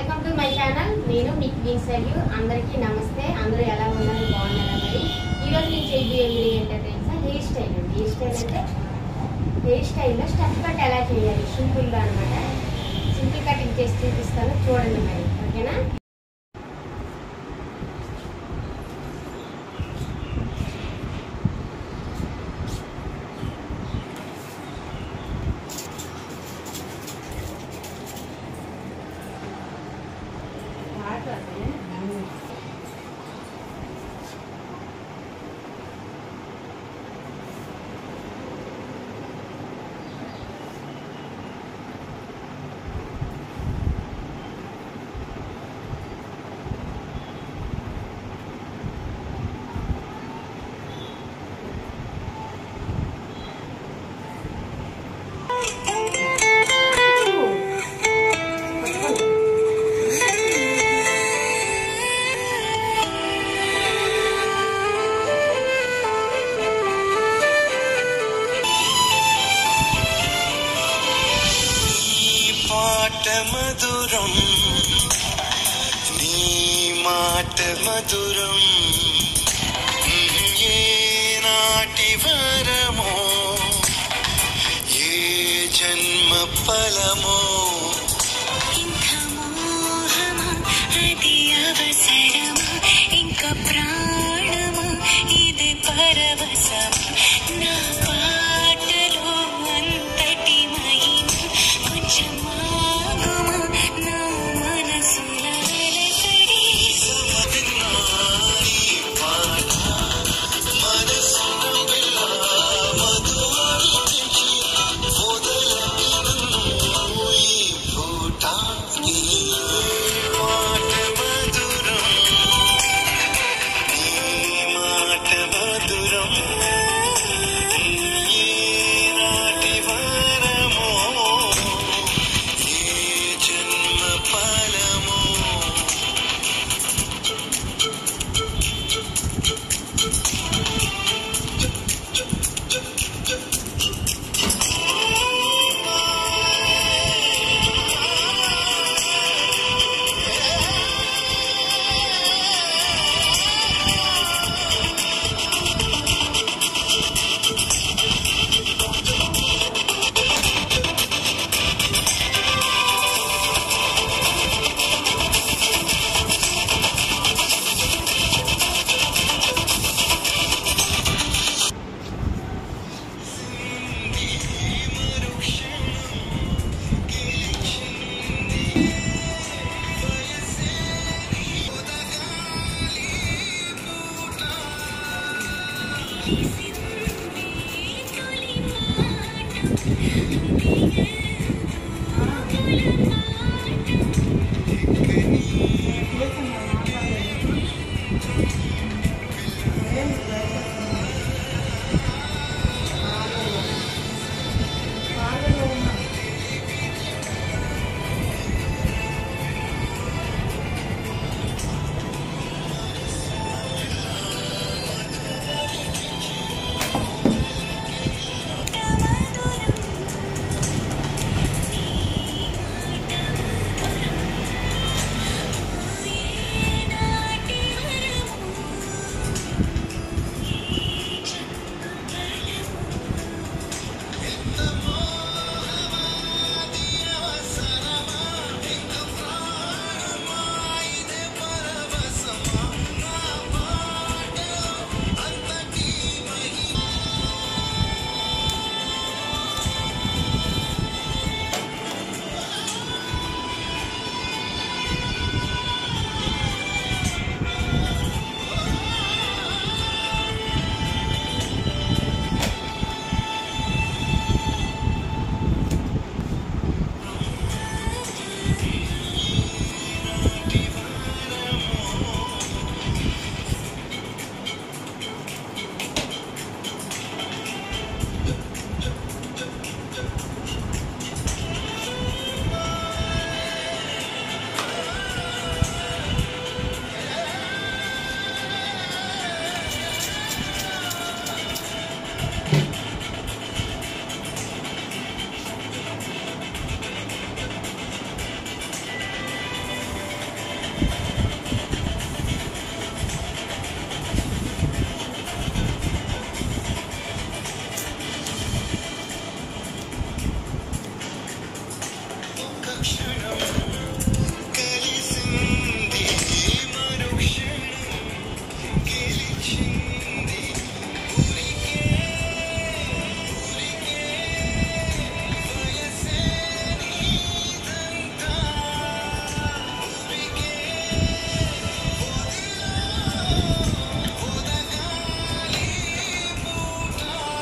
welcome to my channel నేను మీ queen Sarayu అందరికీ నమస్తే అందరూ ఎలా ఉన్నారు బాగున్నారా మరి ఈరోజు నేను చేయబోయే వీడియో ఏంటంటే తెలుసా హెయిర్ స్టైల్ అండి హెయిర్ స్టైల్ అంటే హెయిర్ స్టైల్లో స్టెప్ కట్ ఎలా చేయాలి సింపుల్గా అనమాట సింపుల్ కటింగ్ చేసి చూపిస్తాను చూడండి మరి ఓకేనా నీ పాట మధురం నీ మాట మధురం ఏ నాటి వరమో ఏ జన్మ ఫలమో ఇంత మోహమా అది అవసరమా ఇంకా ప్రాణమా ఇది పరవశమా నా పాటలో అంతటి మహిమ కొంచెం ఆగుమా నా మనసుల అలసడి పూట నీ మాట మధురం నీ మాట మధురం ఏ నాటి వరమో ఏ జన్మ ఫలమో మరుక్షణం కలిసింది మరుక్షణం గెలిచింది ఊరికే ఊరికే వయసే నీదంతా ఊరికే ఒదగాలి పూట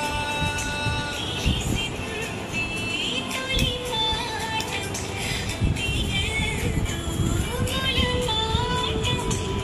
తొలి మాట తీయదు మొలపాట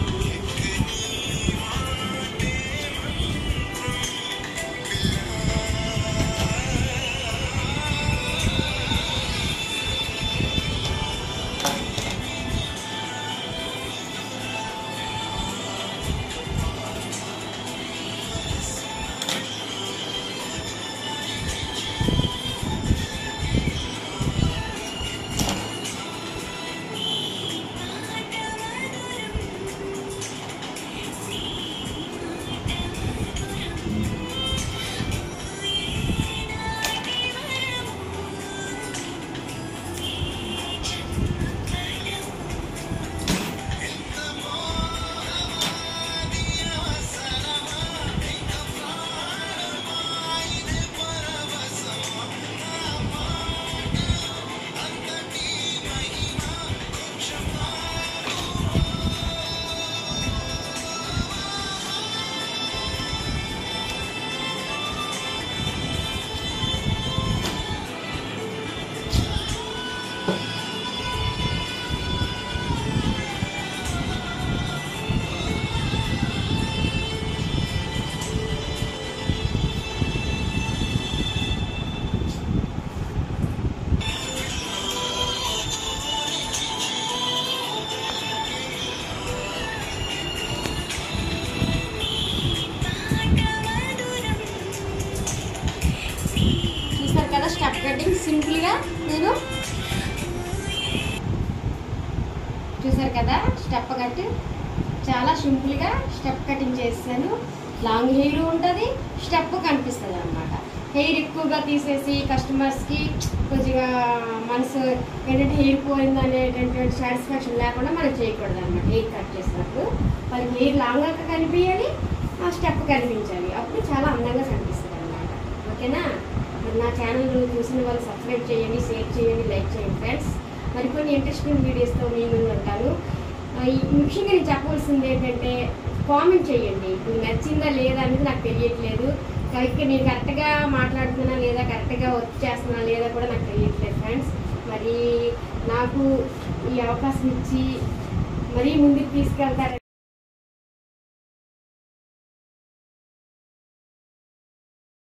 చూసారు కదా స్టెప్ కటింగ్ సింపుల్గా నేను చూసారు కదా స్టెప్ కట్ చాలా సింపుల్గా స్టెప్ కటింగ్ చేస్తాను లాంగ్ హెయిర్ ఉంటుంది స్టెప్ కనిపిస్తుంది అనమాట హెయిర్ ఎక్కువగా తీసేసి కస్టమర్స్కి కొద్దిగా మనసు ఏంటంటే హెయిర్ పోయింది అనేటటువంటి సాటిస్ఫాక్షన్ లేకుండా మనం చేయకూడదు అనమాట హెయిర్ కట్ చేసినప్పుడు వాళ్ళకి హెయిర్ లాంగ్గా కనిపించాలి ఆ స్టెప్ కనిపించాలి అప్పుడు చాలా అందంగా కనిపిస్తుంది అనమాట ఓకేనా మరి నా ఛానల్ చూసిన వాళ్ళు సబ్స్క్రైబ్ చేయండి షేర్ చేయండి లైక్ చేయండి ఫ్రెండ్స్ మరికొన్ని ఇంట్రెస్టింగ్ వీడియోస్తో మీ ముందు ఉంటాను ఆ, ఈ ముఖ్యంగా నేను చెప్పవలసింది ఏంటంటే కామెంట్ చేయండి ఇప్పుడు నచ్చిందా లేదా అనేది నాకు తెలియట్లేదు కరెక్ట్గా నేను కరెక్ట్గా మాట్లాడుతున్నా లేదా కరెక్ట్గా వర్క్ చేస్తున్నా లేదా కూడా నాకు తెలియట్లేదు ఫ్రెండ్స్ మరి నాకు ఈ అవకాశం ఇచ్చి మరీ ముందుకు తీసుకెళ్తారు